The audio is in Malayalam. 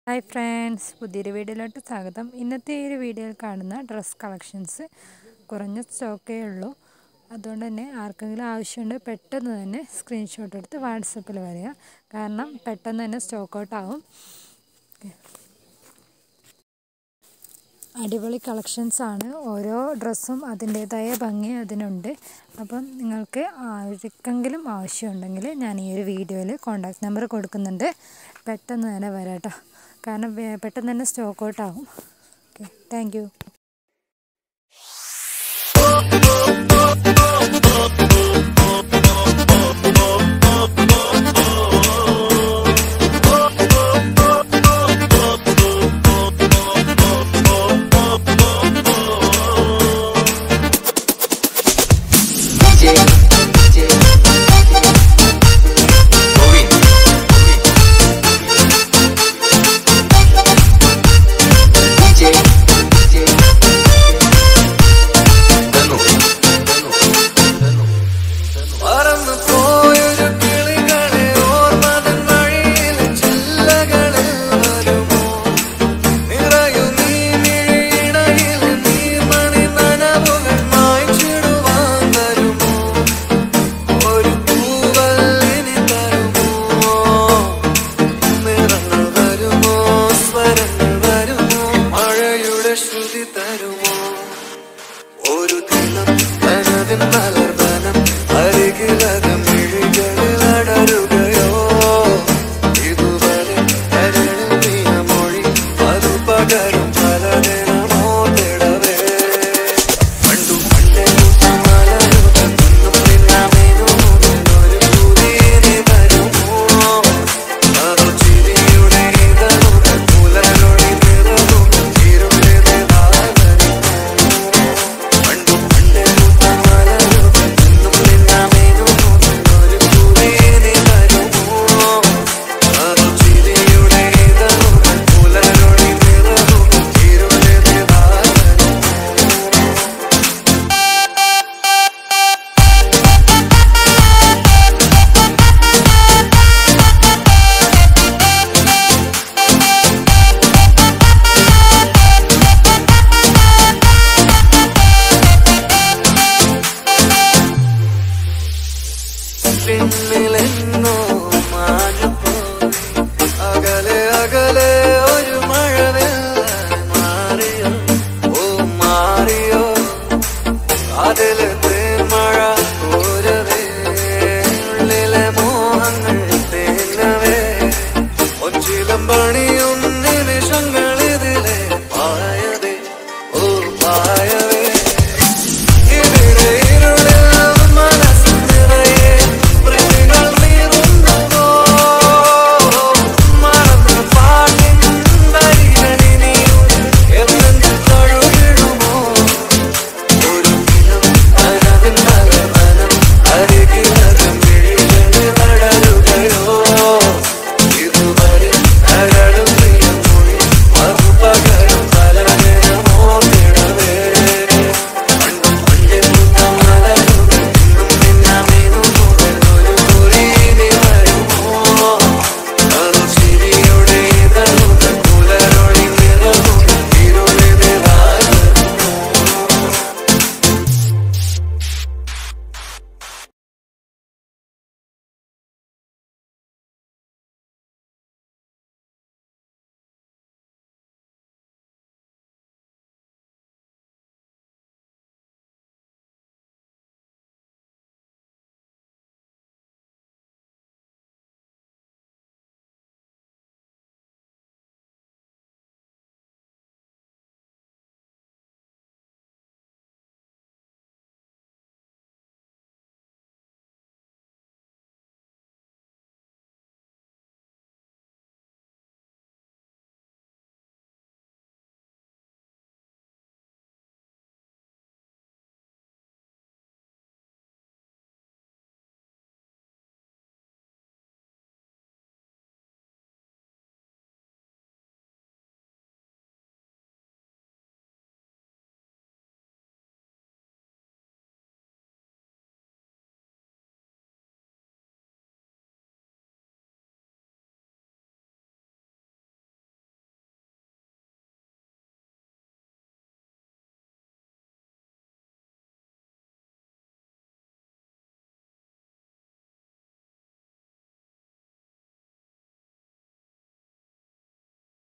ഹായ് ഫ്രണ്ട്സ് പുതിയൊരു വീഡിയോയിലോട്ട് സ്വാഗതം ഇന്നത്തെ ഈ ഒരു വീഡിയോയിൽ കാണുന്ന ഡ്രസ് കളക്ഷൻസ് കുറഞ്ഞ സ്റ്റോക്കേ ഉള്ളൂ അതുകൊണ്ട് തന്നെ ആർക്കെങ്കിലും ആവശ്യമുണ്ട് പെട്ടെന്ന് തന്നെ സ്ക്രീൻഷോട്ട് എടുത്ത് വാട്സപ്പിൽ വരിക കാരണം പെട്ടെന്ന് തന്നെ സ്റ്റോക്ക് ഔട്ട് ആവും അടിപൊളി കളക്ഷൻസ് ആണ് ഓരോ ഡ്രസ്സും അതിൻ്റേതായ ഭംഗി അതിനുണ്ട് അപ്പം നിങ്ങൾക്ക് ആർക്കെങ്കിലും ആവശ്യമുണ്ടെങ്കിൽ ഞാൻ ഈ ഒരു വീഡിയോയിൽ കോൺടാക്ട് നമ്പർ കൊടുക്കുന്നുണ്ട് പെട്ടെന്ന് തന്നെ വരാം കേട്ടോ കാരണം പെട്ടെന്ന് തന്നെ സ്റ്റോക്ക് ഔട്ട് ആകും ഓക്കെ താങ്ക്